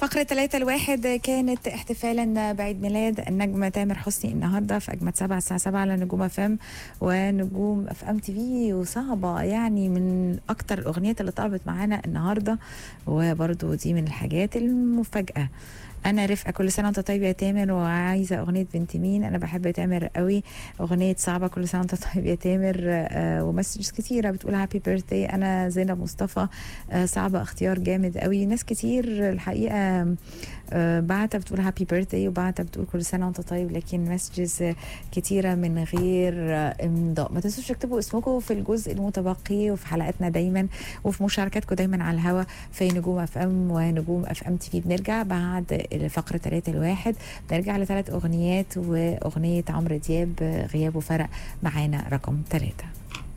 فقرة ثلاثة الواحد كانت احتفالا بعيد ميلاد النجم تامر حسني النهارده في أجمد سبعة الساعة سبعة على نجوم اف ام ونجوم اف ام تي في وصعبة يعني من أكتر الأغنيات اللي طلبت معانا النهارده وبرضو دي من الحاجات المفاجأة انا رفقه كل سنه وانت طيب يا تامر وعايزه اغنيه بنت مين انا بحب تامر قوي اغنيه صعبه كل سنه وانت طيب يا تامر آه ومسجز كتيره بتقول هابي بيرثدي انا زينب مصطفى آه صعبه اختيار جامد قوي ناس كتير الحقيقه آه بعتها بتقول هابي بيرثدي وبعتها بتقول كل سنه وانت طيب لكن مسجز كتيره من غير آه امضاء ما تنسوش تكتبوا اسمكم في الجزء المتبقي وفي حلقاتنا دايما وفي مشاركاتكم دايما على الهوا في نجوم اف ام ونجوم اف ام تي في بنرجع بعد فقرة ثلاثة الواحد بنرجع لثلاث أغنيات وأغنية عمرو دياب غيابه فرق معانا رقم ثلاثة